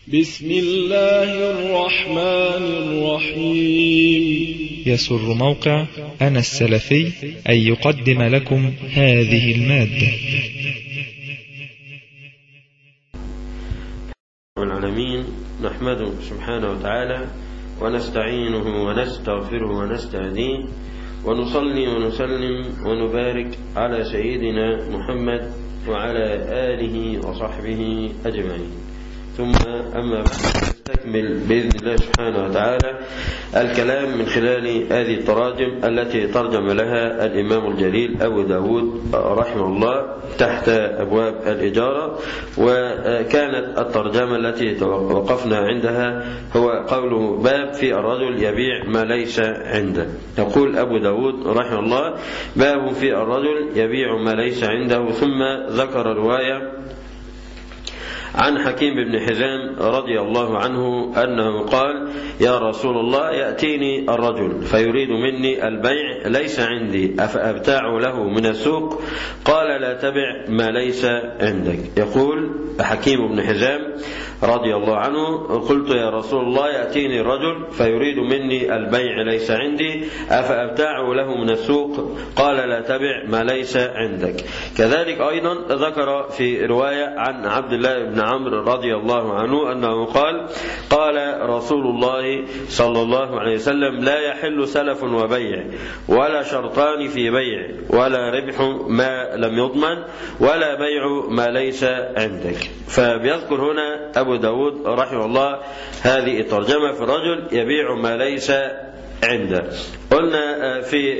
بسم الله الرحمن الرحيم يسر موقع أنا السلفي أن يقدم لكم هذه المادة العالمين نحمده سبحانه وتعالى ونستعينه ونستغفره ونستهديه ونصلي ونسلم ونبارك على سيدنا محمد وعلى آله وصحبه أجمعين ثم أما بعد نستكمل بإذن الله سبحانه وتعالى الكلام من خلال هذه التراجم التي ترجم لها الإمام الجليل أبو داود رحمه الله تحت أبواب الإجارة وكانت الترجمة التي وقفنا عندها هو قوله باب في الرجل يبيع ما ليس عنده يقول أبو داود رحمه الله باب في الرجل يبيع ما ليس عنده ثم ذكر رواية عن حكيم بن حزام رضي الله عنه أنه قال يا رسول الله يأتيني الرجل فيريد مني البيع ليس عندي أفأبتاع له من السوق قال لا تبع ما ليس عندك يقول حكيم بن حزام رضي الله عنه قلت يا رسول الله يأتيني الرجل فيريد مني البيع ليس عندي أفأبتاع له من السوق قال لا تبع ما ليس عندك كذلك أيضا ذكر في رواية عن عبد الله بن عمرو رضي الله عنه أنه قال قال رسول الله صلى الله عليه وسلم لا يحل سلف وبيع ولا شرطان في بيع ولا ربح ما لم يضمن ولا بيع ما ليس عندك فبيذكر هنا أبو داود رحمه الله هذه الترجمة في الرجل يبيع ما ليس عنده قلنا في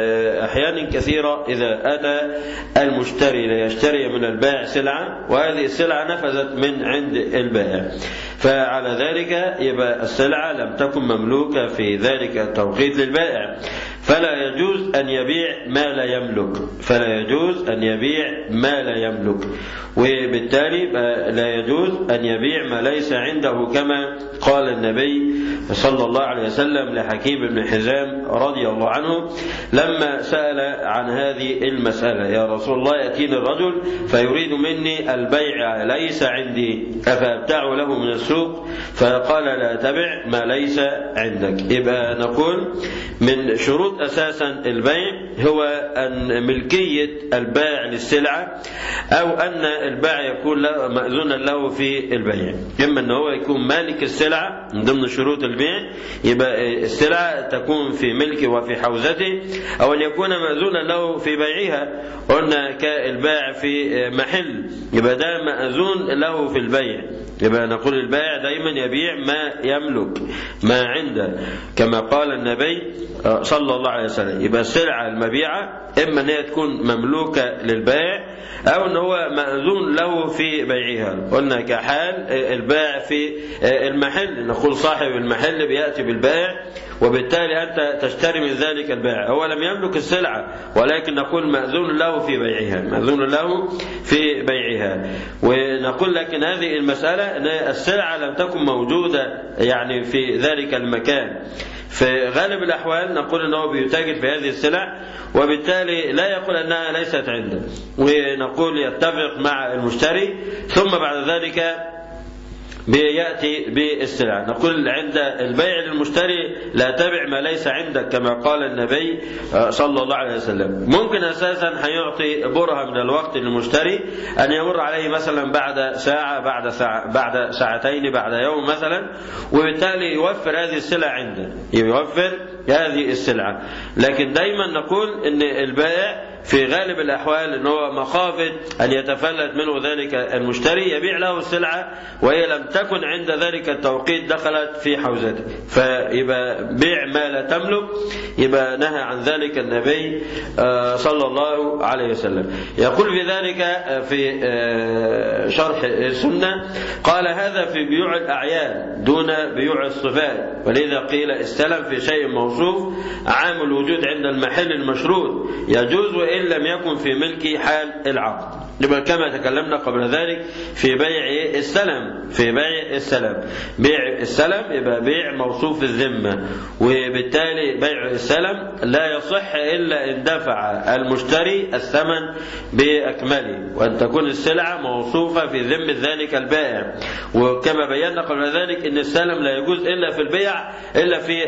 أحيان كثيرة إذا أتى المشتري ليشتري من البائع سلعة وهذه السلعة نفذت من عند البائع فعلى ذلك يبقى السلعة لم تكن مملوكة في ذلك التوقيت للبائع فلا يجوز أن يبيع ما لا يملك فلا يجوز أن يبيع ما لا يملك وبالتالي لا يجوز أن يبيع ما ليس عنده كما قال النبي صلى الله عليه وسلم لحكيم بن حزام رضي الله عنه لما سأل عن هذه المسألة يا رسول الله يأتيني الرجل فيريد مني البيع ليس عندي أفأبتع له من السوق فقال لا تبع ما ليس عندك يبقى نقول من شروط أساسا البيع هو أن ملكية البائع للسلعة أو أن البائع يكون له مأذونا له في البيع إما أن هو يكون مالك السلعة من ضمن شروط البيع يبقى السلعة تكون في ملكه وفي حوزته أو أن يكون مأذونا له في بيعها قلنا كالبائع في محل يبقى ده مأذون له في البيع يبقى نقول البائع دايما يبيع ما يملك ما عنده كما قال النبي صلى الله عليه وسلم يبقى السلعة المبيعة إما أن هي تكون مملوكة للبائع أو أن هو مأذون له في بيعها قلنا كحال البائع في المحل نقول صاحب المحل بيأتي بالبائع وبالتالي أنت تشتري من ذلك البائع هو لم يملك السلعة ولكن نقول مأذون له في بيعها مأذون له في بيعها ونقول لكن هذه المسألة أن السلعة لم تكن موجودة يعني في ذلك المكان في غالب الأحوال نقول أنه بيتاجر في هذه السلع وبالتالي لا يقول أنها ليست عنده ونقول يتفق مع المشتري ثم بعد ذلك بيأتي بالسلع نقول عند البيع للمشتري لا تبع ما ليس عندك كما قال النبي صلى الله عليه وسلم ممكن أساسا هيعطي برهة من الوقت للمشتري أن يمر عليه مثلا بعد ساعة بعد ساعة بعد ساعتين بعد يوم مثلا وبالتالي يوفر هذه السلع عنده يوفر هذه السلعة لكن دايما نقول أن البائع في غالب الأحوال أنه هو مخافة أن يتفلت منه ذلك المشتري يبيع له السلعة وهي لم تكن عند ذلك التوقيت دخلت في حوزته فيبقى بيع ما لا تملك يبقى نهى عن ذلك النبي صلى الله عليه وسلم يقول في ذلك في شرح السنة قال هذا في بيوع الأعيان دون بيوع الصفات ولذا قيل استلم في شيء موصوف عام الوجود عند المحل المشروط يجوز وإن لم يكن في ملك حال العقد يبقى كما تكلمنا قبل ذلك في بيع السلم في بيع السلم بيع السلم يبقى بيع موصوف الذمة وبالتالي بيع السلم لا يصح إلا إن دفع المشتري الثمن بأكمله وأن تكون السلعة موصوفة في ذمة ذلك البائع وكما بينا قبل ذلك أن السلم لا يجوز إلا في البيع إلا في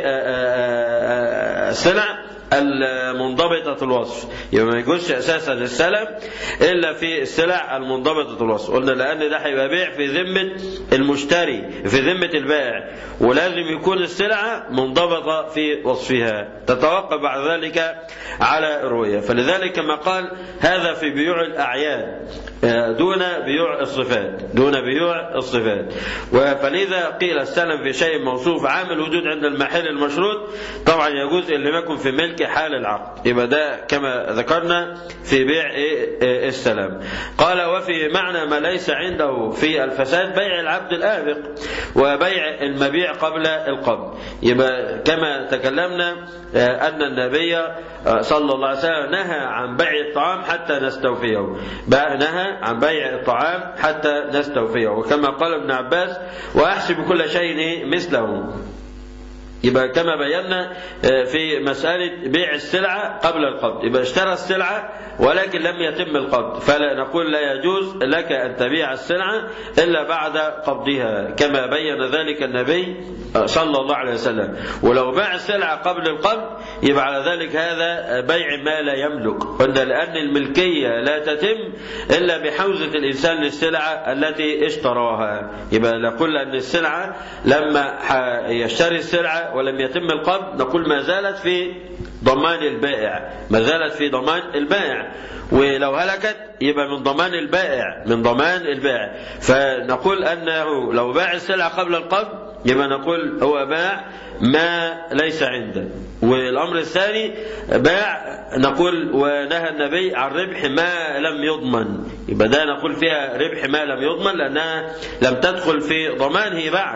السلع المنضبطة الوصف يبقى ما يجوزش أساسا السلم إلا في السلع المنضبطة الوصف قلنا لأن ده هيبقى بيع في ذمة المشتري في ذمة البائع ولازم يكون السلعة منضبطة في وصفها تتوقف بعد ذلك على الرؤية فلذلك كما قال هذا في بيوع الأعيان دون بيوع الصفات دون بيوع الصفات فلذا قيل السلم في شيء موصوف عامل وجود عند المحل المشروط طبعا يجوز ان لم يكن في ملك حال العقد يبقى ده كما ذكرنا في بيع السلام قال وفي معنى ما ليس عنده في الفساد بيع العبد الآبق وبيع المبيع قبل القبض يبقى كما تكلمنا أن النبي صلى الله عليه وسلم نهى عن بيع الطعام حتى نستوفيه نهى عن بيع الطعام حتى نستوفيه وكما قال ابن عباس وأحسب كل شيء مثله يبقى كما بينا في مسألة بيع السلعة قبل القبض يبقى اشترى السلعة ولكن لم يتم القبض فلا نقول لا يجوز لك أن تبيع السلعة إلا بعد قبضها كما بين ذلك النبي صلى الله عليه وسلم ولو باع السلعة قبل القبض يبقى على ذلك هذا بيع ما لا يملك قلنا لأن الملكية لا تتم إلا بحوزة الإنسان للسلعة التي اشتراها يبقى نقول أن السلعة لما يشتري السلعة ولم يتم القبض نقول ما زالت في ضمان البائع ما زالت في ضمان البائع ولو هلكت يبقى من ضمان البائع من ضمان البائع فنقول أنه لو باع السلعة قبل القبض يبقى نقول هو باع ما ليس عنده والأمر الثاني باع نقول ونهى النبي عن ربح ما لم يضمن يبقى ده نقول فيها ربح ما لم يضمن لأنها لم تدخل في ضمانه بعد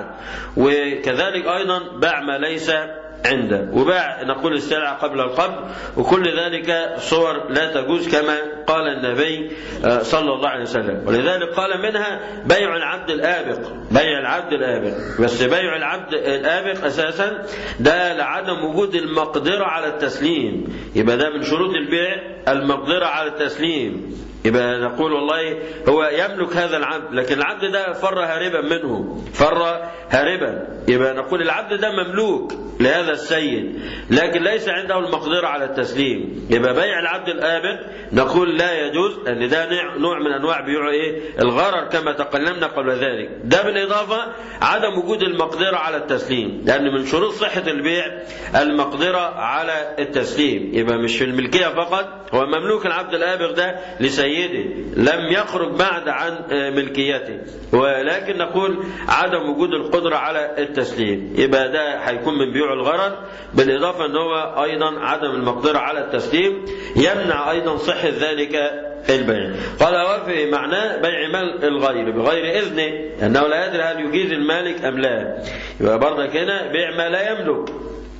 وكذلك أيضا باع ما ليس عنده وباع نقول السلعة قبل القبض وكل ذلك صور لا تجوز كما قال النبي صلى الله عليه وسلم ولذلك قال منها بيع العبد الآبق بيع العبد الآبق بس بيع العبد الآبق أساسا ده لعدم وجود المقدرة على التسليم يبقى ده من شروط البيع المقدرة على التسليم يبقى نقول والله هو يملك هذا العبد لكن العبد ده فر هاربا منه فر هاربا يبقى نقول العبد ده مملوك لهذا السيد لكن ليس عنده المقدرة على التسليم يبقى بيع العبد الآبق نقول لا يجوز لأن ده نوع من أنواع بيوع إيه الغرر كما تكلمنا قبل ذلك ده بالإضافة عدم وجود المقدرة على التسليم لأن من شروط صحة البيع المقدرة على التسليم يبقى مش في الملكية فقط هو مملوك العبد الآبق ده لسيده لم يخرج بعد عن ملكيته ولكن نقول عدم وجود القدرة على التسليم يبقى ده هيكون من بيوع الغرر بالإضافة أن هو أيضا عدم المقدرة على التسليم يمنع أيضا صحة ذلك البيع قال وفي معناه بيع مال الغير بغير إذنه أنه لا يدري هل يجيز المالك أم لا يبقى برضك هنا بيع ما لا يملك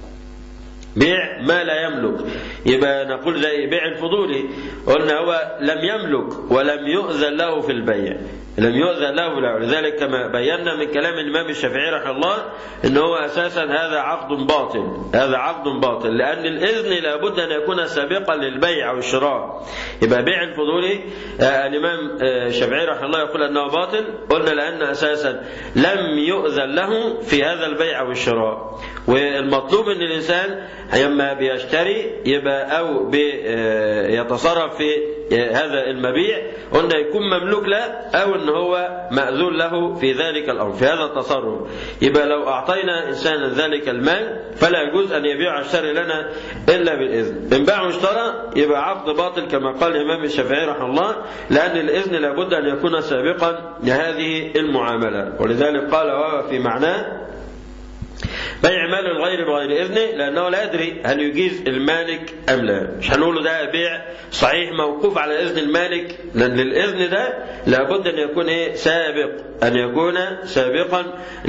بيع ما لا يملك يبقى نقول زي بيع الفضولي قلنا هو لم يملك ولم يؤذن له في البيع لم يؤذن له له لذلك كما بينا من كلام الإمام الشافعي رحمه الله أن هو أساسا هذا عقد باطل هذا عقد باطل لأن الإذن لابد أن يكون سابقا للبيع أو الشراء يبقى بيع الفضولي آه الإمام الشافعي رحمه الله يقول أنه باطل قلنا لأن أساسا لم يؤذن له في هذا البيع أو الشراء والمطلوب أن الإنسان لما بيشتري يبقى أو يتصرف في هذا المبيع قلنا يكون مملوك له أو أن هو مأذون له في ذلك الأمر في هذا التصرف يبقى لو أعطينا إنسانا ذلك المال فلا يجوز أن يبيع الشر لنا إلا بالإذن إن باع واشترى يبقى عقد باطل كما قال الإمام الشافعي رحمه الله لأن الإذن لابد أن يكون سابقا لهذه المعاملة ولذلك قال وهو في معناه بيع مال الغير بغير إذنه لأنه لا يدري هل يجيز المالك أم لا مش هنقول ده بيع صحيح موقوف على إذن المالك لأن للإذن ده لابد أن يكون إيه سابق أن يكون سابقا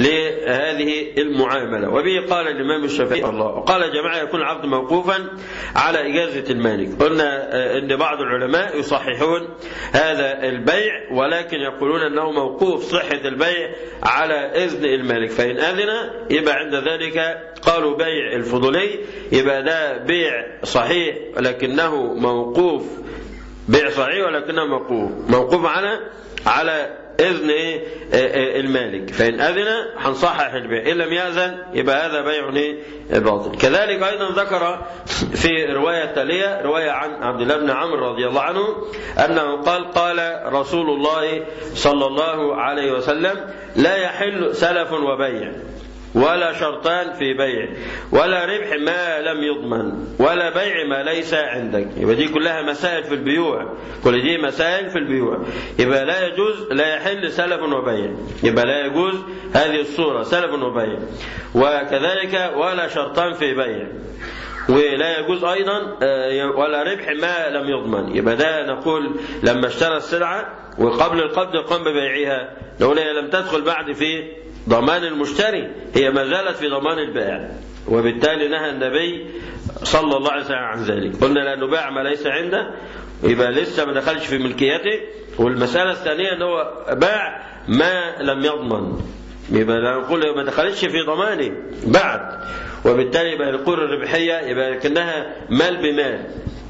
لهذه المعاملة وبه قال الإمام الشافعي الله وقال جماعة يكون العقد موقوفا على إجازة المالك قلنا أن بعض العلماء يصححون هذا البيع ولكن يقولون أنه موقوف صحة البيع على إذن المالك فإن أذن يبقى عند ذلك قالوا بيع الفضولي يبقى ده بيع صحيح ولكنه موقوف بيع صحيح ولكنه موقوف موقوف على على إذن إيه المالك فإن أذن هنصحح البيع إن لم يأذن يبقى هذا بيع إيه باطل كذلك أيضا ذكر في رواية تالية رواية عن عبد الله بن عمرو رضي الله عنه أنه قال قال رسول الله صلى الله عليه وسلم لا يحل سلف وبيع ولا شرطان في بيع ولا ربح ما لم يضمن ولا بيع ما ليس عندك يبقى دي كلها مسائل في البيوع كل دي مسائل في البيوع يبقى لا يجوز لا يحل سلف وبيع يبقى لا يجوز هذه الصورة سلف وبيع وكذلك ولا شرطان في بيع ولا يجوز أيضا ولا ربح ما لم يضمن يبقى ده نقول لما اشترى السلعة وقبل القبض قام ببيعها نقول هي لم تدخل بعد في ضمان المشتري هي ما زالت في ضمان البائع وبالتالي نهى النبي صلى الله عليه وسلم عن ذلك قلنا لأنه باع ما ليس عنده يبقى لسه ما دخلش في ملكيته والمسألة الثانية أنه باع ما لم يضمن يبقى نقول ما دخلتش في ضمانه بعد وبالتالي يبقى نقول الربحية يبقى لكنها مال بمال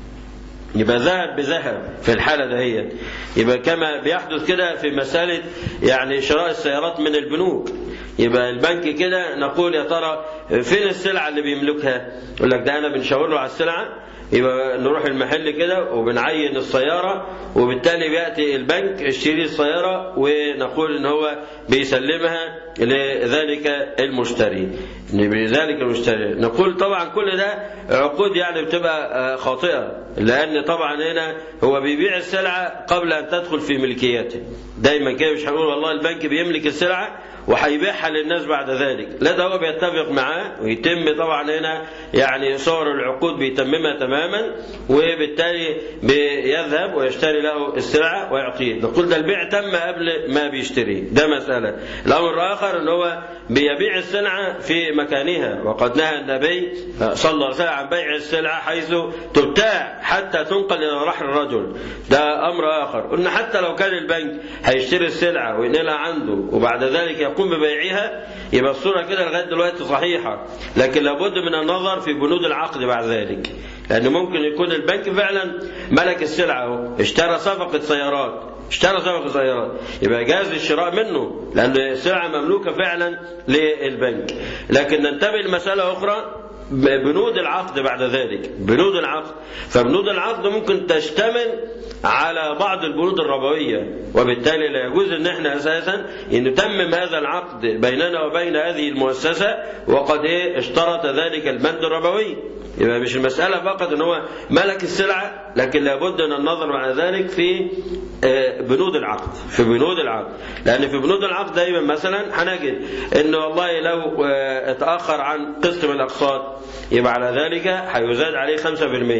يبقى ذهب بذهب في الحالة دهيت يبقى كما بيحدث كده في مسألة يعني شراء السيارات من البنوك يبقى البنك كده نقول يا ترى فين السلعة اللي بيملكها يقول لك ده أنا بنشاور له على السلعة يبقى نروح المحل كده وبنعين السيارة وبالتالي بيأتي البنك يشتري السيارة ونقول ان هو بيسلمها لذلك المشتري لذلك المشتري نقول طبعا كل ده عقود يعني بتبقى خاطئة لأن طبعا هنا هو بيبيع السلعة قبل أن تدخل في ملكيته دايما كده مش هنقول والله البنك بيملك السلعة وهيبيعها للناس بعد ذلك لا ده هو بيتفق معاه ويتم طبعا هنا يعني صور العقود بيتممها تماما وبالتالي بيذهب ويشتري له السلعة ويعطيه نقول ده البيع تم قبل ما بيشتري ده مسألة الأمر الآخر ان هو بيبيع السلعة في مكانها وقد نهى النبي صلى الله عليه وسلم عن بيع السلعة حيث تبتاع حتى تنقل إلى رحل الرجل ده أمر آخر قلنا حتى لو كان البنك هيشتري السلعة وينقلها عنده وبعد ذلك يقوم ببيعها يبقى الصورة كده لغاية دلوقتي صحيحة لكن لابد من النظر في بنود العقد بعد ذلك لأن ممكن يكون البنك فعلا ملك السلعة اشترى صفقة سيارات اشترى صفقة سيارات يبقى جاز الشراء منه لأن السلعة مملوكة فعلا للبنك لكن ننتبه لمسألة أخرى بنود العقد بعد ذلك بنود العقد فبنود العقد ممكن تشتمل على بعض البنود الربوية وبالتالي لا يجوز ان احنا اساسا ان نتمم هذا العقد بيننا وبين هذه المؤسسة وقد ايه اشترط ذلك البند الربوي يبقى مش المسألة فقط ان هو ملك السلعة لكن لابد من النظر بعد ذلك في بنود العقد في بنود العقد لأن في بنود العقد دايما مثلا هنجد ان والله لو اتأخر عن قسط من الأقساط يبقى على ذلك هيزاد عليه 5%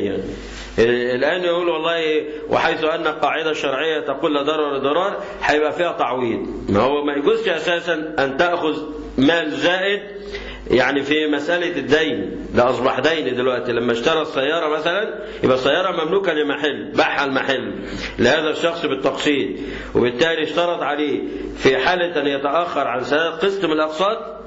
الآن يقول والله وحيث أن القاعدة الشرعية تقول لا ضرر ولا ضرار هيبقى فيها تعويض ما هو ما يجوزش أساسا أن تأخذ مال زائد يعني في مسألة الدين ده أصبح دين دلوقتي لما اشترى السيارة مثلا يبقى السيارة مملوكة لمحل باعها المحل لهذا الشخص بالتقسيط وبالتالي اشترط عليه في حالة أن يتأخر عن سداد قسط من الأقساط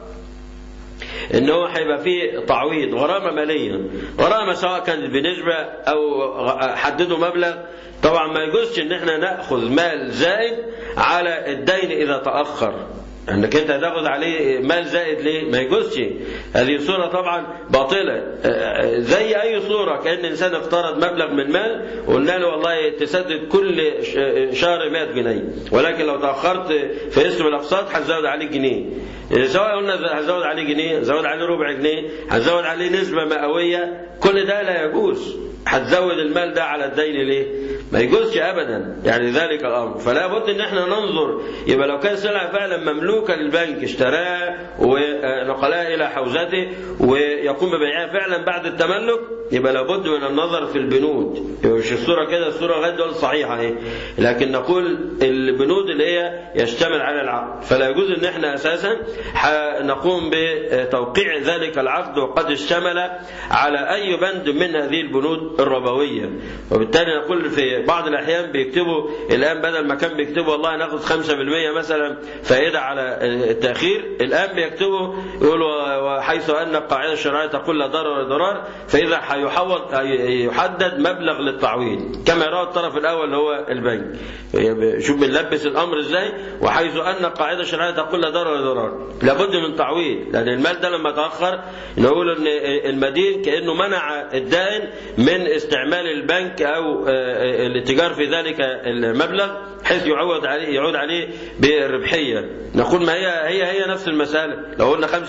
ان هو هيبقى فيه تعويض غرامه ماليه غرامه سواء كانت بنسبه او حددوا مبلغ طبعا ما يجوزش ان احنا ناخذ مال زائد على الدين اذا تاخر انك انت هتاخد عليه مال زائد ليه؟ ما يجوزش. هذه صوره طبعا باطله زي اي صوره كان انسان اقترض مبلغ من مال وقلنا له والله تسدد كل شهر 100 جنيه ولكن لو تاخرت في اسم الاقساط هنزود عليه جنيه. سواء قلنا هنزود عليه جنيه، هنزود عليه ربع جنيه، هنزود عليه نسبه مئويه، كل ده لا يجوز. هتزود المال ده على الدين ليه؟ ما يجوزش ابدا يعني ذلك الامر فلا بد ان احنا ننظر يبقى لو كان سلعه فعلا مملوكه للبنك اشتراها ونقلها الى حوزته ويقوم ببيعها فعلا بعد التملك يبقى لابد من النظر في البنود يبقى مش الصوره كده الصوره لغايه دول صحيحه اهي لكن نقول البنود اللي هي يشتمل على العقد فلا يجوز ان احنا اساسا نقوم بتوقيع ذلك العقد وقد اشتمل على اي بند من هذه البنود الربويه وبالتالي نقول في بعض الاحيان بيكتبوا الان بدل ما كان بيكتبوا والله ناخد 5% مثلا فائده على التاخير الان بيكتبوا يقولوا وحيث ان القاعده الشرعيه تقول لا ضرر ولا ضرار فاذا هيحول يحدد مبلغ للتعويض كما يرى الطرف الاول اللي هو البنك شوف بنلبس الامر ازاي وحيث ان القاعده الشرعيه تقول لا ضرر ولا ضرار لابد من تعويض لان المال ده لما تاخر نقول ان المدين كانه منع الدائن من استعمال البنك او الاتجار في ذلك المبلغ حيث يعود عليه يعود عليه بالربحيه نقول ما هي هي هي نفس المساله لو قلنا 5%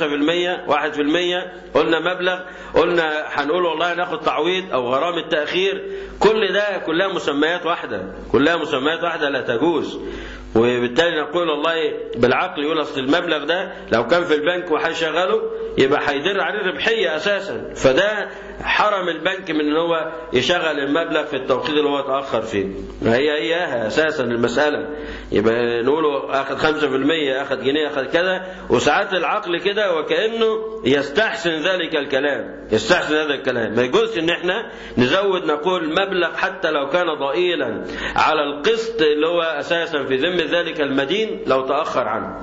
1% قلنا مبلغ قلنا هنقول والله ناخد تعويض او غرامه تاخير كل ده كلها مسميات واحده كلها مسميات واحده لا تجوز وبالتالي نقول والله بالعقل يقول اصل المبلغ ده لو كان في البنك وهيشغله يبقى هيدر عليه ربحيه اساسا فده حرم البنك من ان هو يشغل المبلغ في التوقيت اللي هو اتاخر فيه هي اياها اساسا المساله يبقى نقوله اخذ 5% اخذ جنيه اخذ كذا وساعات العقل كده وكانه يستحسن ذلك الكلام يستحسن هذا الكلام ما يجوزش ان احنا نزود نقول مبلغ حتى لو كان ضئيلا على القسط اللي هو اساسا في ذمه ذلك المدين لو تاخر عنه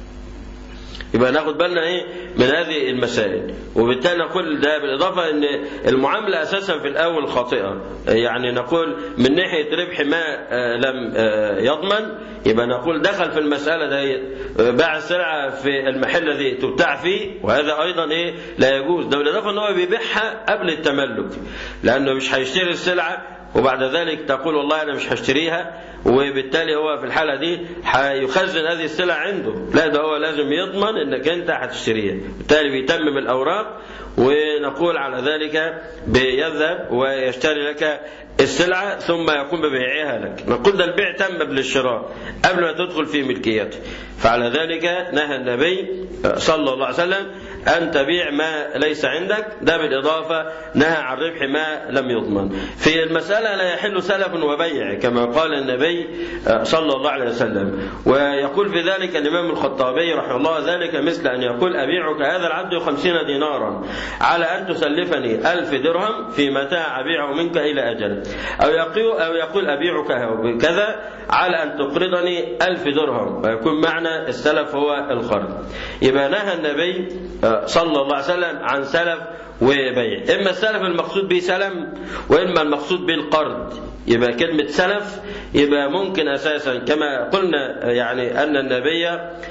يبقى ناخد بالنا ايه من هذه المسائل وبالتالي نقول ده بالاضافه ان المعامله اساسا في الاول خاطئه يعني نقول من ناحيه ربح ما لم يضمن يبقى نقول دخل في المساله ده باع السلعه في المحل الذي تبتاع فيه وهذا ايضا ايه لا يجوز ده بالاضافه ان هو بيبيعها قبل التملك لانه مش هيشتري السلعه وبعد ذلك تقول والله انا مش هشتريها وبالتالي هو في الحاله دي هيخزن هذه السلع عنده لا ده هو لازم يضمن انك انت هتشتريها بالتالي بيتمم الاوراق ونقول على ذلك بيذهب ويشتري لك السلعة ثم يقوم ببيعها لك نقول ده البيع تم بالشراء قبل ما تدخل في ملكيته فعلى ذلك نهى النبي صلى الله عليه وسلم أن تبيع ما ليس عندك ده بالإضافة نهى عن ربح ما لم يضمن في المسألة لا يحل سلف وبيع كما قال النبي صلى الله عليه وسلم ويقول في ذلك الإمام الخطابي رحمه الله ذلك مثل أن يقول أبيعك هذا العبد خمسين دينارا على أن تسلفني ألف درهم في متاع أبيعه منك إلى أجل أو يقول, أو يقول أبيعك بكذا على أن تقرضني ألف درهم ويكون معنى السلف هو القرض يبقى نهى النبي صلى الله عليه وسلم عن سلف وبيع إما السلف المقصود به سلم وإما المقصود به القرض يبقى كلمة سلف يبقى ممكن أساسا كما قلنا يعني أن النبي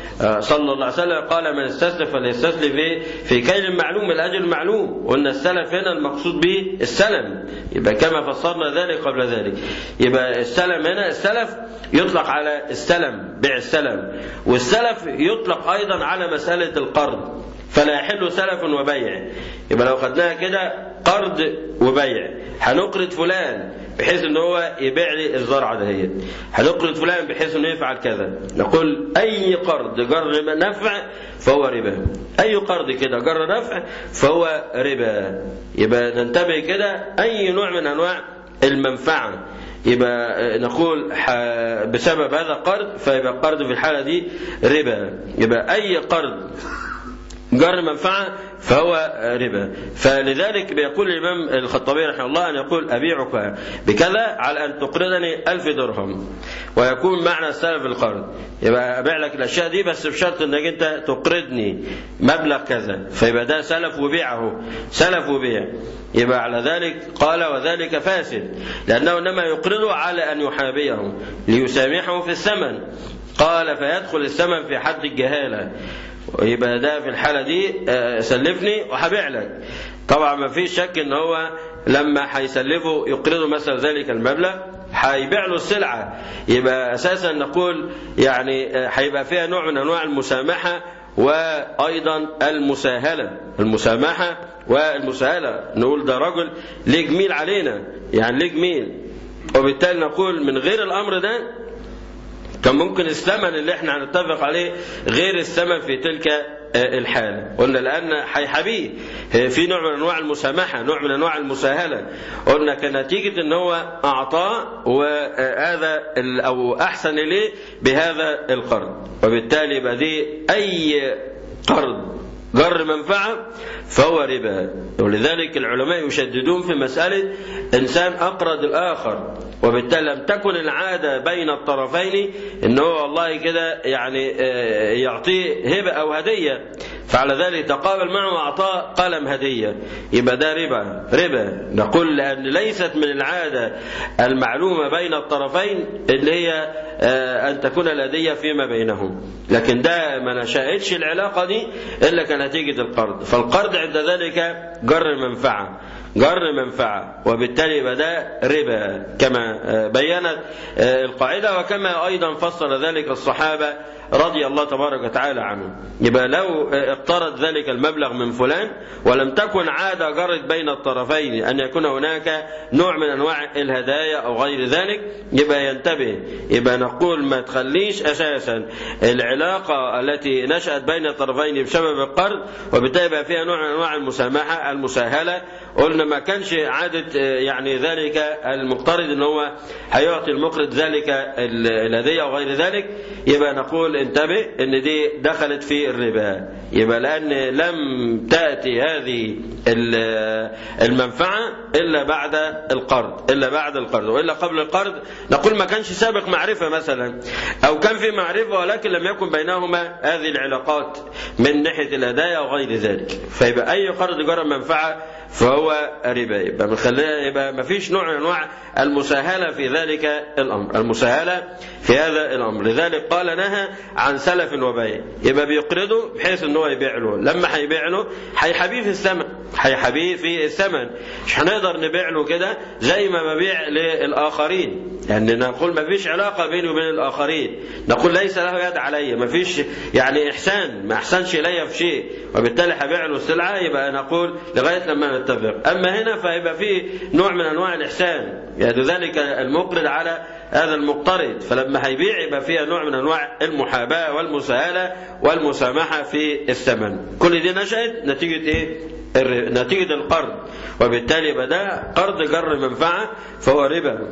صلى الله عليه وسلم قال من استسلف فليستسلف في كيل معلوم الأجل معلوم وأن السلف هنا المقصود به السلم يبقى كما فسرنا ذلك قبل ذلك يبقى السلم هنا السلف يطلق على السلم بيع السلم والسلف يطلق أيضا على مسألة القرض فلا يحل سلف وبيع يبقى لو خدناها كده قرض وبيع هنقرض فلان بحيث ان هو يبيع لي الزرعه دهيت هنقرض فلان بحيث انه يفعل كذا نقول اي قرض جر نفع فهو ربا اي قرض كده جر نفع فهو ربا يبقى ننتبه كده اي نوع من انواع المنفعه يبقى نقول بسبب هذا قرض فيبقى القرض في الحاله دي ربا يبقى اي قرض جر منفعة فهو ربا فلذلك بيقول الإمام الخطابي رحمه الله أن يقول أبيعك بكذا على أن تقرضني ألف درهم ويكون معنى السلف القرض يبقى أبيع لك الأشياء دي بس بشرط أنك أنت تقرضني مبلغ كذا فيبقى ده سلف وبيعه سلف وبيع يبقى على ذلك قال وذلك فاسد لأنه إنما يقرضه على أن يحابيه ليسامحه في الثمن قال فيدخل الثمن في حد الجهالة يبقى ده في الحالة دي سلفني وهبيع لك طبعا ما فيش شك ان هو لما هيسلفه يقرضه مثلا ذلك المبلغ هيبيع له السلعة يبقى أساسا نقول يعني هيبقى فيها نوع من أنواع المسامحة وأيضا المساهلة المسامحة والمساهلة نقول ده رجل ليه جميل علينا يعني ليه جميل وبالتالي نقول من غير الأمر ده كان ممكن الثمن اللي احنا هنتفق عليه غير الثمن في تلك الحالة قلنا لأن حيحبيه في نوع من أنواع المسامحة نوع من أنواع المساهلة قلنا كنتيجة أن هو أعطاه وهذا أو أحسن إليه بهذا القرض وبالتالي يبقى دي أي قرض جر منفعة فهو ربا ولذلك العلماء يشددون في مسألة إنسان أقرض الآخر وبالتالي لم تكن العادة بين الطرفين إن هو والله كده يعني يعطيه هبة أو هدية فعلى ذلك تقابل معه وأعطاه قلم هدية يبقى ده ربا ربا نقول لأن ليست من العادة المعلومة بين الطرفين اللي هي أن تكون الهدية فيما بينهم لكن ده ما نشأتش العلاقة دي إلا كنتيجة القرض فالقرض عند ذلك جر منفعة جر منفعة وبالتالي يبقى ده ربا كما بينت القاعدة وكما أيضا فسر ذلك الصحابة رضي الله تبارك وتعالى عنه يبقى لو اقترض ذلك المبلغ من فلان ولم تكن عادة جرت بين الطرفين أن يكون هناك نوع من أنواع الهدايا أو غير ذلك يبقى ينتبه يبقى نقول ما تخليش أساسا العلاقة التي نشأت بين الطرفين بسبب القرض وبالتالي يبقى فيها نوع من أنواع المسامحة المساهلة قلنا ما كانش عادة يعني ذلك المقترض ان هو هيعطي المقرض ذلك الهدية أو غير ذلك يبقى نقول انتبه ان دي دخلت في الربا يبقى لأن لم تأتي هذه المنفعة إلا بعد القرض إلا بعد القرض وإلا قبل القرض نقول ما كانش سابق معرفة مثلا أو كان في معرفة ولكن لم يكن بينهما هذه العلاقات من ناحية الهدايا أو غير ذلك فيبقى أي قرض جرى منفعة فهو ربا يبقى من خلال يبقى ما فيش نوع من انواع المساهله في ذلك الامر المساهله في هذا الامر لذلك قال نهى عن سلف وبيع يبقى بيقرضه بحيث ان هو يبيع له لما هيبيع له هيحبيه في الثمن هيحبيه في الثمن مش هنقدر نبيع له كده زي ما ببيع للاخرين يعني نقول ما فيش علاقه بيني وبين الاخرين نقول ليس له يد علي ما فيش يعني احسان ما احسنش الي في شيء وبالتالي هبيع له السلعه يبقى نقول لغايه لما نتفق اما هنا فيبقى فيه نوع من انواع الاحسان يعني ذلك المقرض على هذا المقترض فلما هيبيع يبقى فيها نوع من انواع المحاباه والمساهله والمسامحه في الثمن كل دي نشأت نتيجه ايه نتيجة القرض وبالتالي يبقى ده قرض جر منفعة فهو ربا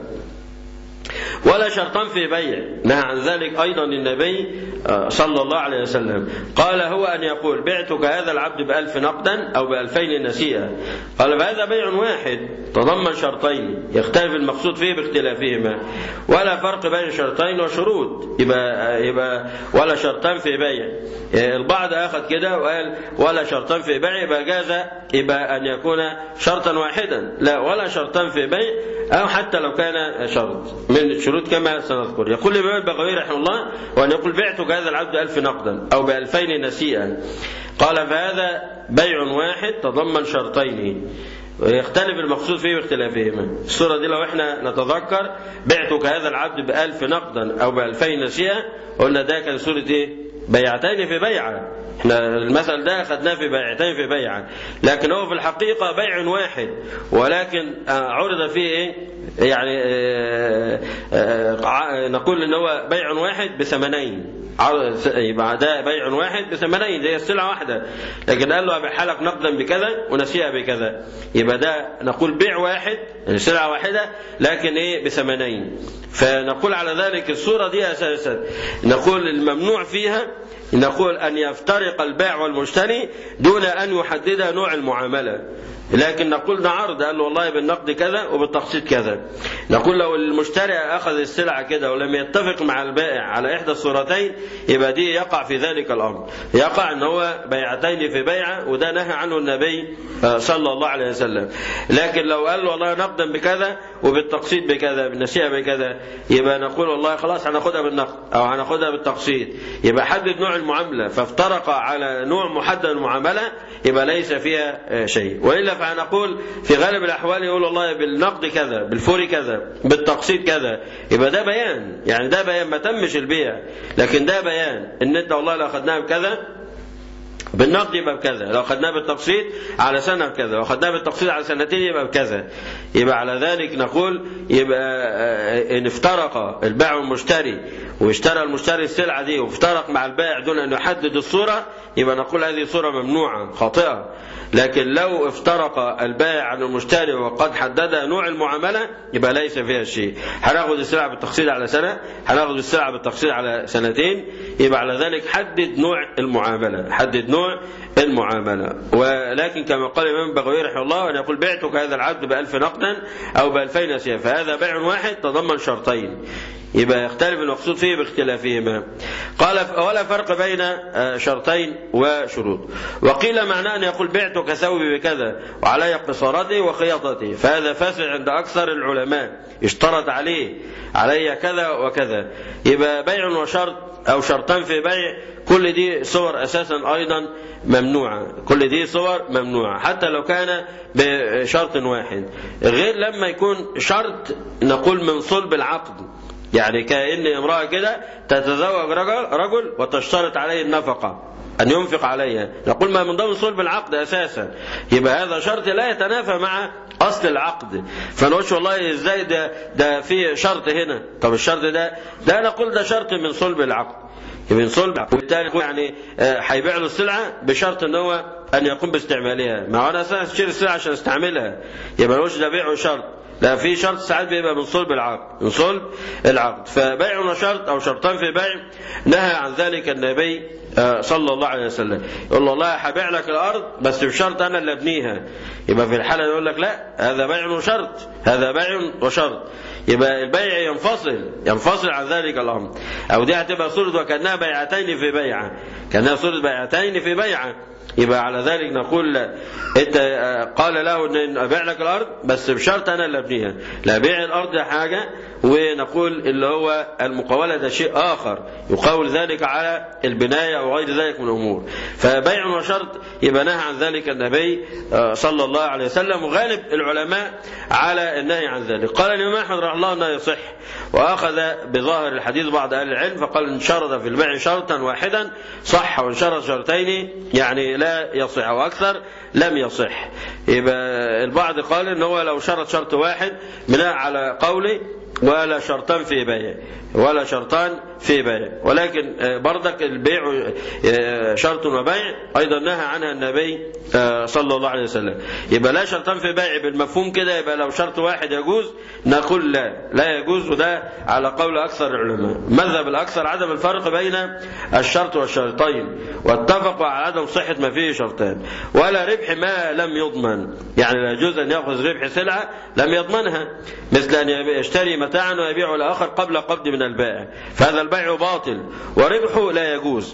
ولا شرطان في بيع نهى عن ذلك أيضا النبي صلى الله عليه وسلم قال هو أن يقول بعتك هذا العبد بألف نقدا أو بألفين نسيئة قال فهذا بيع واحد تضمن شرطين يختلف المقصود فيه باختلافهما ولا فرق بين شرطين وشروط يبقى, يبقى ولا شرطان في بيع البعض أخذ كده وقال ولا شرطان في بيع يبقى جاز يبقى أن يكون شرطا واحدا لا ولا شرطان في بيع أو حتى لو كان شرط من الشروط كما سنذكر يقول الإمام البغوي رحمه الله وأن يقول بعتك هذا العبد ألف نقدا أو بألفين نسيئا قال فهذا بيع واحد تضمن شرطين ويختلف المقصود فيه باختلافهما الصورة دي لو احنا نتذكر بعتك هذا العبد بألف نقدا أو بألفين نسيئا قلنا ده كان سورة ايه بيعتين في بيعة احنا المثل ده اخذناه في بيعتين في بيعة لكن هو في الحقيقة بيع واحد ولكن عرض فيه ايه يعني اه اه نقول ان هو بيع واحد بثمنين يبقى ده بيع واحد بثمنين زي السلعة واحدة لكن قال له أبيعها لك نقدا بكذا ونسيها بكذا يبقى ده نقول بيع واحد يعني سلعة واحدة لكن ايه بثمنين فنقول على ذلك الصورة دي أساسا نقول الممنوع فيها نقول أن يفترق البائع والمشتري دون أن يحدد نوع المعاملة لكن نقول نعرض قال له والله بالنقد كذا وبالتقسيط كذا نقول لو المشتري أخذ السلعة كده ولم يتفق مع البائع على إحدى الصورتين يبقى دي يقع في ذلك الأمر يقع أن هو بيعتين في بيعة وده نهى عنه النبي صلى الله عليه وسلم لكن لو قال له والله نقدا بكذا وبالتقسيط بكذا بالنسيئة بكذا يبقى نقول والله خلاص هناخدها بالنقد أو هناخدها بالتقسيط يبقى حدد نوع المعاملة فافترق على نوع محدد المعاملة يبقى ليس فيها شيء وإلا فهنقول في غالب الأحوال يقول والله بالنقد كذا بالفوري كذا بالتقسيط كذا يبقى ده بيان يعني ده بيان ما تمش البيع لكن ده بيان ان انت والله لو اخذناها بكذا بالنقد يبقى بكذا لو خدناه بالتقسيط على سنة بكذا لو خدناه بالتقسيط على سنتين يبقى بكذا يبقى على ذلك نقول يبقى إن افترق البائع والمشتري واشترى المشتري السلعة دي وافترق مع البائع دون أن يحدد الصورة يبقى نقول هذه صورة ممنوعة خاطئة لكن لو افترق البائع عن المشتري وقد حدد نوع المعاملة يبقى ليس فيها شيء هناخد السلعة بالتقسيط على سنة هناخد السلعة بالتقسيط على سنتين يبقى على ذلك حدد نوع المعاملة حدد نوع المعاملة ولكن كما قال الإمام البغوي رحمه الله أن يقول بعتك هذا العبد بألف نقدا أو بألفين نسيا فهذا بيع واحد تضمن شرطين يبقى يختلف المقصود فيه باختلافهما قال ولا فرق بين شرطين وشروط وقيل معناه أن يقول بعتك ثوبي بكذا وعلي قصارته وخياطته فهذا فاسد عند أكثر العلماء اشترط عليه علي كذا وكذا يبقى بيع وشرط أو شرطان في بيع كل دي صور أساسا أيضا ممنوعة كل دي صور ممنوعة حتى لو كان بشرط واحد غير لما يكون شرط نقول من صلب العقد يعني كأن امرأة كده تتزوج رجل, رجل وتشترط عليه النفقة أن ينفق عليها نقول ما من ضمن صلب العقد أساسا يبقى هذا شرط لا يتنافى مع أصل العقد فنقولش والله إزاي ده, ده في شرط هنا طب الشرط ده ده نقول ده شرط من صلب العقد من صلب وبالتالي يعني هيبيع له السلعة بشرط ان هو ان يقوم باستعمالها ما هو انا اشتري السلعة عشان استعملها يبقى ملوش ده بيع وشرط لا في شرط ساعات بيبقى من صلب العقد من صلب العقد فبيع وشرط او شرطان في بيع نهى عن ذلك النبي صلى الله عليه وسلم يقول له والله هبيع لك الارض بس بشرط انا اللي ابنيها يبقى في الحاله يقول لك لا هذا بيع وشرط هذا بيع وشرط يبقى البيع ينفصل ينفصل عن ذلك الامر او دي هتبقى صوره وكانها بيعتين في بيعه كانها صوره بيعتين في بيعه يبقى على ذلك نقول انت قال له ان ابيع لك الارض بس بشرط انا اللي ابنيها لا بيع الارض حاجه ونقول اللي هو المقاوله ده شيء اخر يقاول ذلك على البنايه وغير ذلك من الامور فبيع وشرط يبقى نهى عن ذلك النبي صلى الله عليه وسلم وغالب العلماء على النهي عن ذلك قال الامام احمد رحمه الله انه يصح واخذ بظاهر الحديث بعض اهل العلم فقال ان شرط في البيع شرطا واحدا صح وان شرط شرطين يعني لا يصح واكثر لم يصح يبقى البعض قال ان هو لو شرط شرط واحد بناء على قوله ولا شرطان في بيع ولا شرطان في بيع ولكن بردك البيع شرط وبيع ايضا نهى عنها النبي صلى الله عليه وسلم يبقى لا شرطان في بيع بالمفهوم كده يبقى لو شرط واحد يجوز نقول لا لا يجوز وده على قول اكثر العلماء مذهب الاكثر عدم الفرق بين الشرط والشرطين واتفقوا على عدم صحه ما فيه شرطان ولا ربح ما لم يضمن يعني لا يجوز ان ياخذ ربح سلعه لم يضمنها مثل ان يشتري متاعا ويبيعه الاخر قبل قبض من البائع فهذا البيع باطل وربحه لا يجوز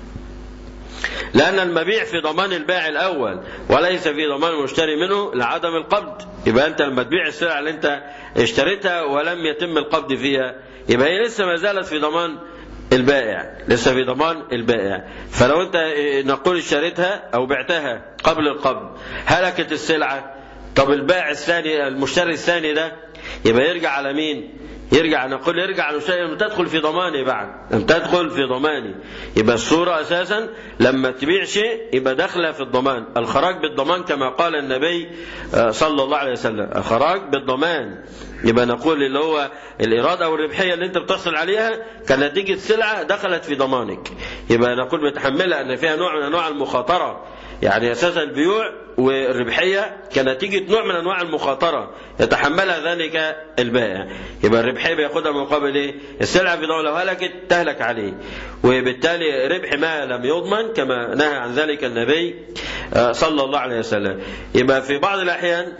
لأن المبيع في ضمان البائع الأول وليس في ضمان المشتري منه لعدم القبض يبقى أنت لما تبيع السلعة اللي أنت اشتريتها ولم يتم القبض فيها يبقى هي لسه ما زالت في ضمان البائع لسه في ضمان البائع فلو أنت نقول اشتريتها أو بعتها قبل القبض هلكت السلعة طب البائع الثاني المشتري الثاني ده يبقى يرجع على مين؟ يرجع نقول يرجع على المشتري لم تدخل في ضماني بعد لم تدخل في ضماني يبقى الصورة أساسا لما تبيع شيء يبقى داخلة في الضمان الخراج بالضمان كما قال النبي صلى الله عليه وسلم الخراج بالضمان يبقى نقول اللي هو الإرادة أو الربحية اللي أنت بتحصل عليها كنتيجة سلعة دخلت في ضمانك يبقى نقول متحملة أن فيها نوع من أنواع المخاطرة يعني أساسا البيوع والربحية كنتيجة نوع من أنواع المخاطرة يتحملها ذلك البائع يبقى الربحية بياخدها مقابل إيه؟ السلعة في دولة هلكت تهلك عليه وبالتالي ربح ما لم يضمن كما نهى عن ذلك النبي صلى الله عليه وسلم يبقى في بعض الأحيان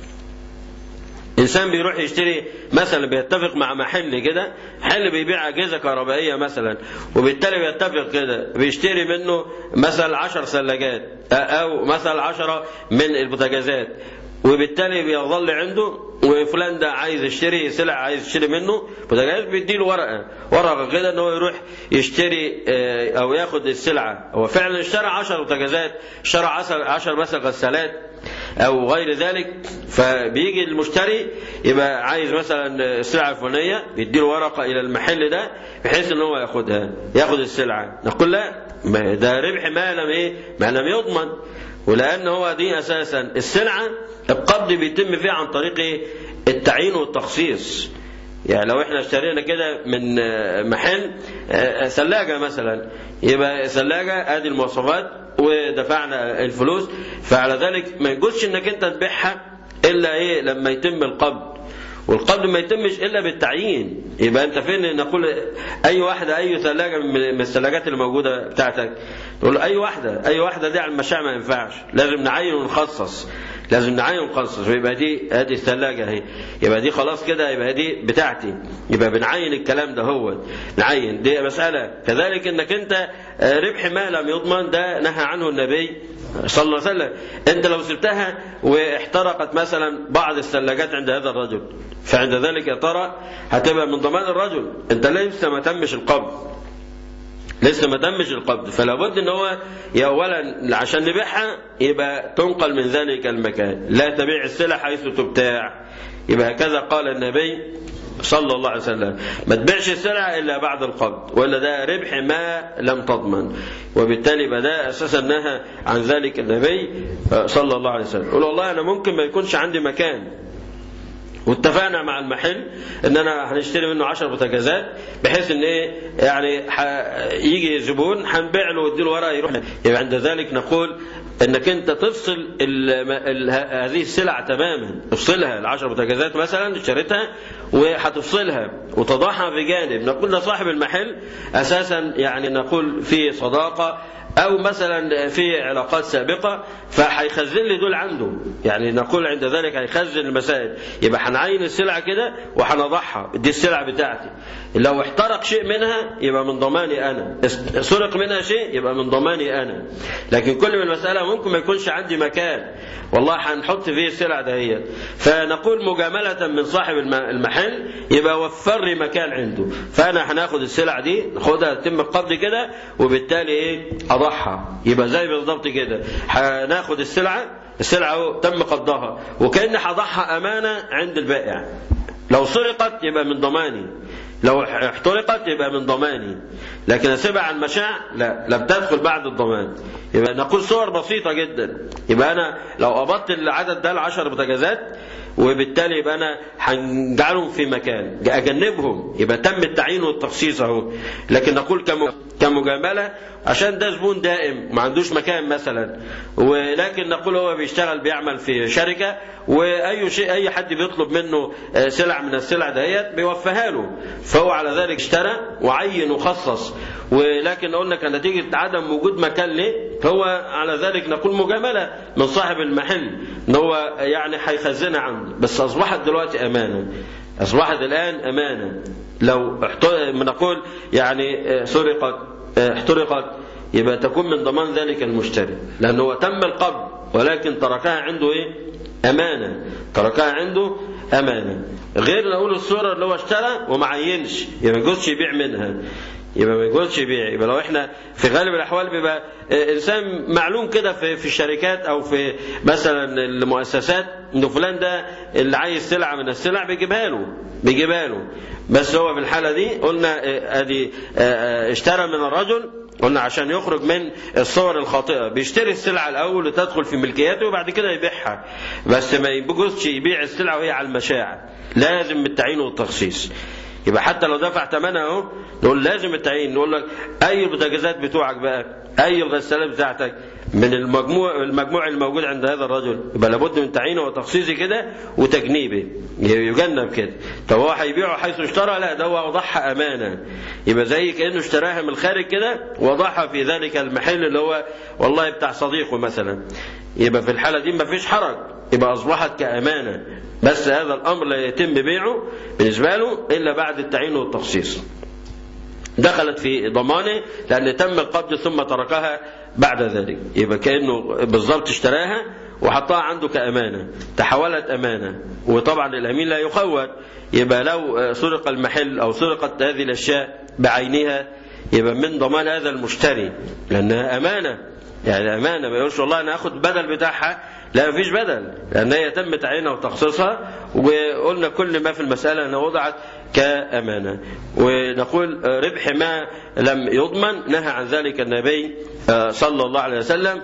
انسان بيروح يشتري مثلا بيتفق مع محل كده محل بيبيع اجهزه كهربائيه مثلا وبالتالي بيتفق كده بيشتري منه مثلا 10 ثلاجات او مثلا 10 من البوتاجازات وبالتالي بيظل عنده وفلان ده عايز يشتري سلع عايز يشتري منه بوتاجاز بيديله ورقه ورقه كده ان هو يروح يشتري او ياخد السلعه هو فعلا اشترى 10 بوتاجازات اشترى 10 مثلا غسالات او غير ذلك فبيجي المشتري يبقى عايز مثلا السلعه الفلانيه يديله ورقه الى المحل ده بحيث ان هو ياخدها ياخد السلعه نقول لا ما ده ربح ما لم ايه ما لم يضمن ولان هو دي اساسا السلعه القبض بيتم فيها عن طريق ايه التعيين والتخصيص يعني لو احنا اشترينا كده من محل ثلاجه مثلا يبقى ثلاجه ادي المواصفات ودفعنا الفلوس فعلى ذلك ما يجوزش انك انت تبيعها الا ايه لما يتم القبض والقبض ما يتمش الا بالتعيين يبقى انت فين نقول اي واحده اي ثلاجه من الثلاجات اللي موجوده بتاعتك تقول اي واحده اي واحده دي على المشاع ما ينفعش لازم نعين ونخصص لازم نعين ونخصص ويبقى دي ادي الثلاجه اهي يبقى دي خلاص كده يبقى دي بتاعتي يبقى بنعين الكلام ده هو نعين دي مساله كذلك انك انت ربح ما لم يضمن ده نهى عنه النبي صلى الله عليه وسلم انت لو سبتها واحترقت مثلا بعض الثلاجات عند هذا الرجل فعند ذلك يا ترى هتبقى من ضمان الرجل انت لسه ما تمش القبض لسه ما تمش القبض فلا بد ان هو يا اولا عشان نبيعها يبقى تنقل من ذلك المكان لا تبيع السلع حيث تبتاع يبقى هكذا قال النبي صلى الله عليه وسلم ما تبيعش السلع الا بعد القبض ولا ده ربح ما لم تضمن وبالتالي بدا اساسا نهى عن ذلك النبي صلى الله عليه وسلم يقول والله انا ممكن ما يكونش عندي مكان واتفقنا مع المحل ان انا هنشتري منه 10 بوتاجازات بحيث ان ايه يعني يجي زبون هنبيع له وادي له ورقه يروح يبقى عند ذلك نقول انك انت تفصل ال ال هذه السلع تماما افصلها ال 10 بوتاجازات مثلا اشتريتها وهتفصلها وتضعها في جانب نقول لصاحب المحل اساسا يعني نقول في صداقه او مثلا في علاقات سابقه فهيخزن لي دول عنده يعني نقول عند ذلك هيخزن المسائل يبقى هنعين السلعه كده وهنضعها دي السلعه بتاعتي لو احترق شيء منها يبقى من ضماني انا سرق منها شيء يبقى من ضماني انا لكن كل من المساله ممكن ما يكونش عندي مكان والله هنحط فيه السلع دهيت فنقول مجامله من صاحب المحل يبقى وفر لي مكان عنده فانا هناخد السلع دي ناخدها تتم القبض كده وبالتالي ايه اضحى يبقى زي بالظبط كده هناخد السلعه السلعه اهو تم قبضها وكاني هضحى امانه عند البائع لو سرقت يبقى من ضماني لو احترقت يبقى من ضماني لكن اسيبها على المشاع لا لا بتدخل بعد الضمان يبقى نقول صور بسيطة جدا يبقى أنا لو قبضت العدد ده العشر بوتاجازات وبالتالي يبقى أنا هنجعلهم في مكان أجنبهم يبقى تم التعيين والتخصيص أهو لكن نقول كمجاملة عشان ده زبون دائم ما عندوش مكان مثلا ولكن نقول هو بيشتغل بيعمل في شركة وأي شيء أي حد بيطلب منه سلع من السلع دهيت بيوفيها له فهو على ذلك اشترى وعين وخصص ولكن قلنا كان نتيجة عدم وجود مكان ليه فهو على ذلك نقول مجاملة من صاحب المحل ان هو يعني هيخزنها عنده بس أصبحت دلوقتي أمانة أصبحت الآن أمانة لو نقول يعني سرقت احترقت يبقى تكون من ضمان ذلك المشتري لأنه هو تم القبض ولكن تركها عنده ايه أمانة تركها عنده أمانة غير نقول الصورة اللي هو اشترى وما عينش يبقى ما يجوزش يبيع منها يبقى ما يجوزش يبيع يبقى لو احنا في غالب الاحوال بيبقى انسان معلوم كده في في الشركات او في مثلا المؤسسات ان فلان ده اللي عايز سلعه من السلع بيجيبها له بيجيبها له بس هو في الحاله دي قلنا ادي اشترى من الرجل قلنا عشان يخرج من الصور الخاطئه بيشتري السلعه الاول وتدخل في ملكياته وبعد كده يبيعها بس ما يجوزش يبيع السلعه وهي على المشاع لازم التعيين والتخصيص يبقى حتى لو دفع ثمنها اهو نقول لازم التعيين نقول لك اي البوتاجازات بتوعك بقى اي الغسالات بتاعتك من المجموع المجموع الموجود عند هذا الرجل يبقى لابد من تعيينه وتخصيصه كده وتجنيبه يجنب كده طب هو هيبيعه حيث اشترى لا ده هو وضعها امانه يبقى زي كانه اشتراها من الخارج كده وضعها في ذلك المحل اللي هو والله بتاع صديقه مثلا يبقى في الحاله دي ما فيش حرج يبقى اصبحت كامانه بس هذا الامر لا يتم بيعه بالنسبه له الا بعد التعيين والتخصيص دخلت في ضمانه لان تم القبض ثم تركها بعد ذلك يبقى كانه بالضبط اشتراها وحطها عنده كامانه تحولت امانه وطبعا الامين لا يخون يبقى لو سرق المحل او سرقت هذه الاشياء بعينها يبقى من ضمان هذا المشتري لانها امانه يعني امانه ما يقولش والله انا اخد بدل بتاعها لا مفيش بدل لان هي تم تعيينها وتخصيصها وقلنا كل ما في المساله انها وضعت كأمانة ونقول ربح ما لم يضمن نهى عن ذلك النبي صلى الله عليه وسلم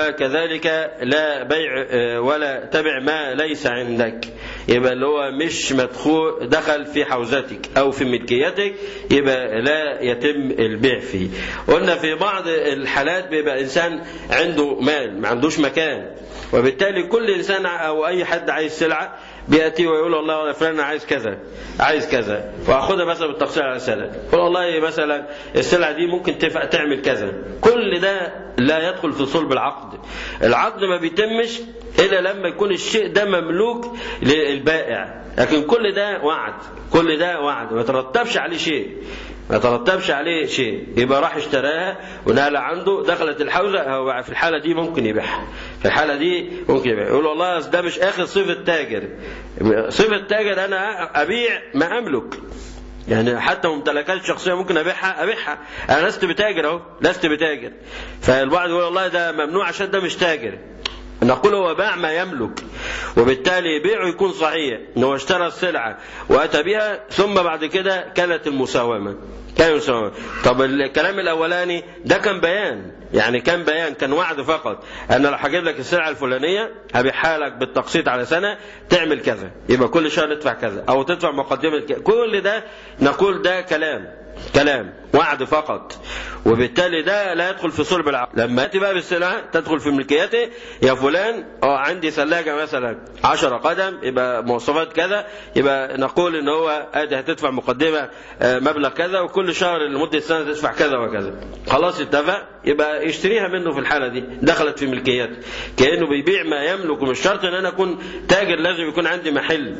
وكذلك لا بيع ولا تبع ما ليس عندك يبقى اللي هو مش مدخول دخل في حوزتك او في ملكيتك يبقى لا يتم البيع فيه قلنا في بعض الحالات بيبقى انسان عنده مال ما عندوش مكان وبالتالي كل انسان او اي حد عايز سلعه بياتي ويقول والله يا فلان عايز كذا عايز كذا واخدها مثلا بالتفصيل على سنه يقول والله مثلا السلعه دي ممكن تفق تعمل كذا كل ده لا يدخل في صلب العقد العقد ما بيتمش الا لما يكون الشيء ده مملوك للبائع لكن كل ده وعد كل ده وعد ما يترتبش عليه شيء ما يترتبش عليه شيء يبقى راح اشتراها ونقل عنده دخلت الحوزه هو في الحاله دي ممكن يبيعها في الحاله دي ممكن يبيعها يقول والله ده مش اخر صفه تاجر صفه تاجر انا ابيع ما املك يعني حتى ممتلكات شخصيه ممكن ابيعها ابيعها انا لست بتاجر اهو لست بتاجر فالبعض يقول والله ده ممنوع عشان ده مش تاجر نقول هو باع ما يملك وبالتالي بيعه يكون صحيح ان هو اشترى السلعه واتى بها ثم بعد كده كانت المساومه كان المساومه طب الكلام الاولاني ده كان بيان يعني كان بيان كان وعد فقط انا لو هجيب لك السلعه الفلانيه هبيعها لك بالتقسيط على سنه تعمل كذا يبقى كل شهر ندفع كذا او تدفع مقدمه كذا كل ده نقول ده كلام كلام وعد فقط وبالتالي ده لا يدخل في صلب العقد لما ياتي بقى بالسلعه تدخل في ملكيته يا فلان اه عندي ثلاجه مثلا 10 قدم يبقى مواصفات كذا يبقى نقول ان هو ادي هتدفع مقدمه مبلغ كذا وكل شهر لمده سنه تدفع كذا وكذا خلاص اتفق يبقى يشتريها منه في الحاله دي دخلت في ملكيته كانه بيبيع ما يملك ومش شرط ان انا اكون تاجر لازم يكون عندي محل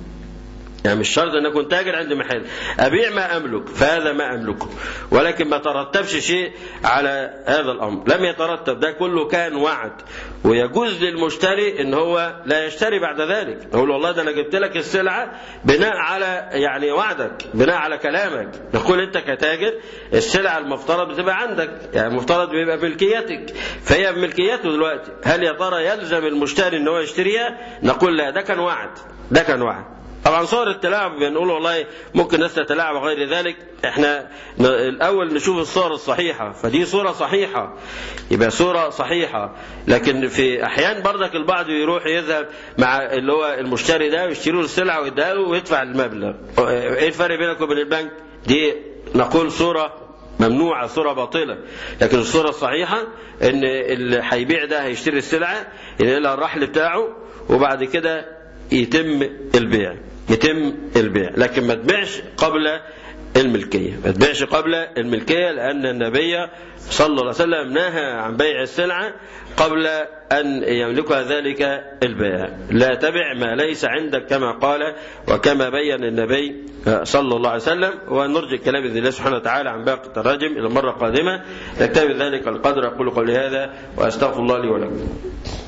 يعني مش شرط ان اكون تاجر عندي محل ابيع ما املك فهذا ما املكه ولكن ما ترتبش شيء على هذا الامر لم يترتب ده كله كان وعد ويجوز للمشتري ان هو لا يشتري بعد ذلك نقول والله ده انا جبت لك السلعه بناء على يعني وعدك بناء على كلامك نقول انت كتاجر السلعه المفترض بتبقى عندك يعني المفترض بيبقى ملكيتك فهي بملكيته دلوقتي هل يا ترى يلزم المشتري ان هو يشتريها نقول لا ده كان وعد ده كان وعد طبعا صور التلاعب بنقول والله ممكن الناس تتلاعب وغير ذلك احنا الاول نشوف الصور الصحيحه فدي صوره صحيحه يبقى صوره صحيحه لكن في احيان برضك البعض يروح يذهب مع اللي هو المشتري ده ويشتري له السلعه ويديها له ويدفع المبلغ ايه الفرق بينك وبين البنك دي نقول صوره ممنوعة صورة باطلة لكن الصورة الصحيحة ان اللي هيبيع ده هيشتري السلعة ينقلها الرحل بتاعه وبعد كده يتم البيع يتم البيع لكن ما تبيعش قبل الملكية ما تبيعش قبل الملكية لأن النبي صلى الله عليه وسلم نهى عن بيع السلعة قبل أن يملكها ذلك البائع لا تبع ما ليس عندك كما قال وكما بين النبي صلى الله عليه وسلم ونرجع كلام بإذن الله سبحانه وتعالى عن باقي التراجم إلى المرة القادمة نكتفي ذلك القدر أقول قولي هذا وأستغفر الله لي ولكم